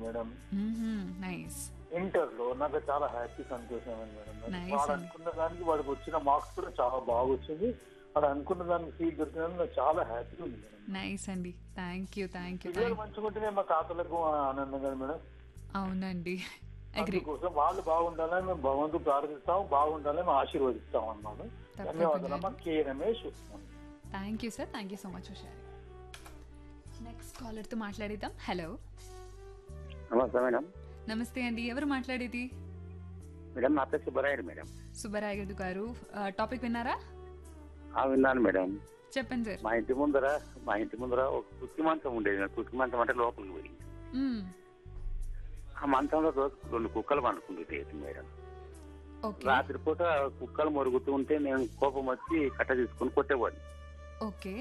Madam nice inter లో నాకు చాలా హ్యాపీ సంతోషం అయింది మేడం Nice వాడు అండి. అనుకున్న దానికి వాడికి వచ్చిన మార్క్స్ కూడా చాలా బాగా వచ్చింది వాడు అనుకున్న దానికి సీట్ దొరికినందుకు నాకు చాలా హ్యాపీ ఉంది మేడం నైస్ అండి థ్యాంక్ యూ థ్యాంక్ యూ పిల్లలు మంచిగా ఉంటేనే మా తాతలకు ఆనందం కదా మేడం అవునండి అగ్రి అందుకోసం వాళ్ళు బాగుండాలని మేము భగవంతుడు ప్రార్థిస్తాం బాగుండాలని మేము ఆశీర్వదిస్తాం అన్నాను తప్పకుండా. ధన్యవాదాలమ్మా K Ramesh thank you sir thank you so much for sharing next కాలర్తో మాట్లాడేద్దాం హలో నమస్తే మేడం నమస్తే అండి ఎవరు మాట్లాడేది మేడం నా పేరు సుబ్బరాయుడు మేడం సుబ్బరాయుడు గారు టాపిక్ విన్నారా ఆ విన్నాను మేడం చెప్పండి సార్ మా ఇంటి ముందర మా ఇంటి ముందర ఒక కుక్కి మంచం ఉండేది కుక్కి మంచం అంటే లోపలికి పోయింది మ్మ్. ఆ మంచంలో రోజు రెండు కుక్కలు పండుకుంటుండేది మేడం ఓకే రాత్రిపూట కుక్కలు మొరుగుతూ ఉంటే నేను కోపం వచ్చి కట్ట తీసుకుని కొట్టేవాడిని ఓకే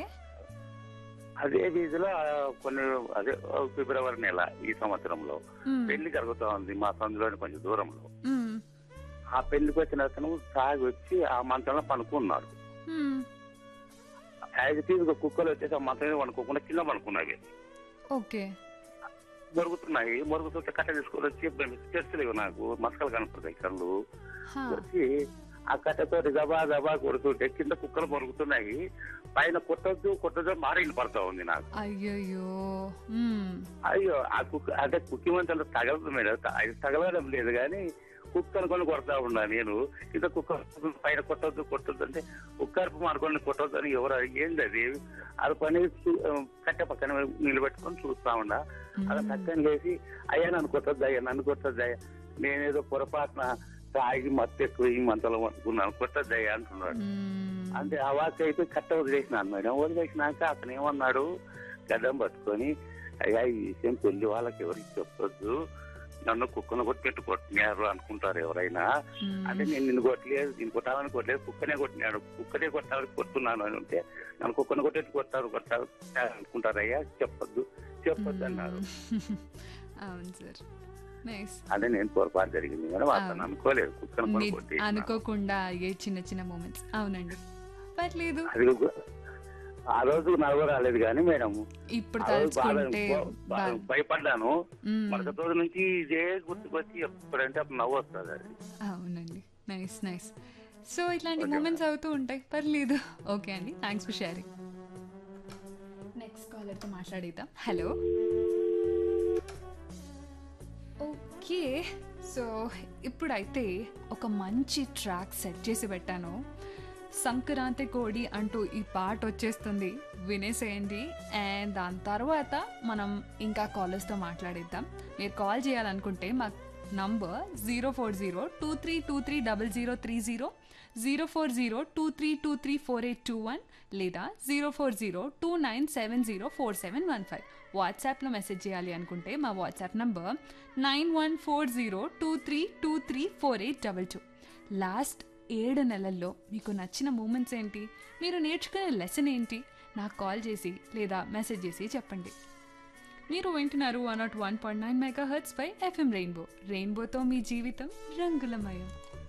అదే వీధిలో ఆ, కొన్ని అదే ఆ, ఫిబ్రవరి నెల ఈ సంవత్సరంలో మ్మ్. పెళ్లి జరుగుతూ ఉంది మా సందులోని కొంచెం దూరంలో మ్మ్. ఆ పెళ్లికి వచ్చిన అతను సాగి వచ్చి ఆ మంచంలో పనుకున్నాడు మ్మ్. యాజ్ తీసుకు కుక్కలు వచ్చేసి ఆ మంచం మీద పనుకోకుండా కింద పనుకున్నాయి ఓకే మొరుగుతున్నాయి మొరుగుతుంటే కట్ట తీసుకొని వచ్చి తెస్తలేవు నాకు మసకలు కనపడతాయి కళ్ళు హా. వచ్చి ఆ కట్టతో దబా దబా కొడుతుంటే కింద కుక్కలు మొరుగుతున్నాయి పైన కొట్టొద్దు కొట్టొద్దు మారిన పడతా ఉంది నాకు అయ్యయ్యో మ్మ్. అయ్యో ఆ కుక్క అంటే కుక్కి మంటలు తగలదు మేడం అది తగలడం లేదు కానీ కుక్క అనుకొని కొడతా ఉన్నా నేను ఇంత కుక్క పైన కొట్టొద్దు కొట్టొద్దు అంటే కుక్క అరుపు మార్కొని కొట్టొద్దు అని ఎవరు ఏంది అది అది పని చూ- కట్టె పక్కన నిలబెట్టుకొని చూస్తా ఉన్నా అలా చక్కని లేచి అయ్యా నన్ను కొట్టొద్దు అయ్యా నన్ను కొట్టొద్దు అయ్యా నేనేదో పొరపాటున తాగి మత్తు ఎక్కువ ఈ మంతలో అనుకున్నాను కొట్టొద్దు అయ్యా అంటున్నాడు మ్మ్. అంటే ఆ వాక్ అయితే కట్ట వదిలేసినాను మేడం వదిలేసినాక అతను ఏమన్నాడు గడ్డం పట్టుకొని అయ్యా ఈ విషయం పెళ్లి వాళ్ళకి ఎవరికి చెప్పొద్దు నన్ను కుక్కను కొట్టినట్టు కొట్టినారు అనుకుంటారు ఎవరైనా మ్మ్. అంటే నేను నిన్ను కొట్టలేదు నేను కొట్టాలని కొట్టలేదు కుక్కనే కొట్టినాడు కుక్కనే కొట్టాలని కొడుతున్నాను అని అంటే నన్ను కుక్కను కొట్టేట్టు కొట్టారు కొట్టారు అనుకుంటారయ్యా చెప్పొద్దు చెప్పొద్దు అన్నారు అవును సార్ నైస్ అదే నేను పొరపాటు జరిగింది మేడం అతను అవును. అనుకోలేదు కుక్కను కొని ని- కొట్టి అనుకోకుండా అయ్యే చిన్న చిన్న మూమెంట్స్ అవునండి పర్లేదు అది ఒక- ఆ రోజు నవ్వు రాలేదు కానీ మేడం ఇప్పుడు ఆ రోజు బాగా తలుచుకుంటే బా- బా- భయపడ్డాను మ్మ్. మరుసటి రోజు నుంచి ఇదే గుర్తుకొచ్చి ఎప్పుడంటే అప్పుడు నవ్వు వస్తుంది అది అవునండి నైస్ నైస్ సో ఇట్లాంటి మూమెంట్స్ అవుతూ ఉంటాయి పర్లేదు ఓకే అండి థ్యాంక్స్ ఫర్ షేరింగ్ నెక్స్ట్ కాలర్తో మాట్లాడేద్దాం హలో ఓకే సో ఇప్పుడైతే ఒక మంచి ట్రాక్ సెట్ చేసి పెట్టాను సంక్రాంతి కోడి అంటూ ఈ పాట వచ్చేస్తుంది వినేసేయండి అండ్ దాని తర్వాత మనం ఇంకా కాలర్స్తో మాట్లాడేద్దాం మీరు కాల్ చేయాలనుకుంటే మా number zero four zero two three two three double zero three zero zero four zero two three two three four eight two one లేదా zero four zero two nine seven zero four seven one five వాట్సాప్లో message చేయాలి అనుకుంటే మా WhatsApp number nine one four zero two three two three four eight double two last ఏడు నెలల్లో మీకు నచ్చిన moments ఏంటి మీరు నేర్చుకునే లెసన్ ఏంటి నాకు కాల్ చేసి లేదా మెసేజ్ చేసి చెప్పండి మీరు వింటున్నారు one naught one point nine megahertz పై ఎఫ్ఎం రెయిన్బో రెయిన్బోతో మీ జీవితం రంగులమయం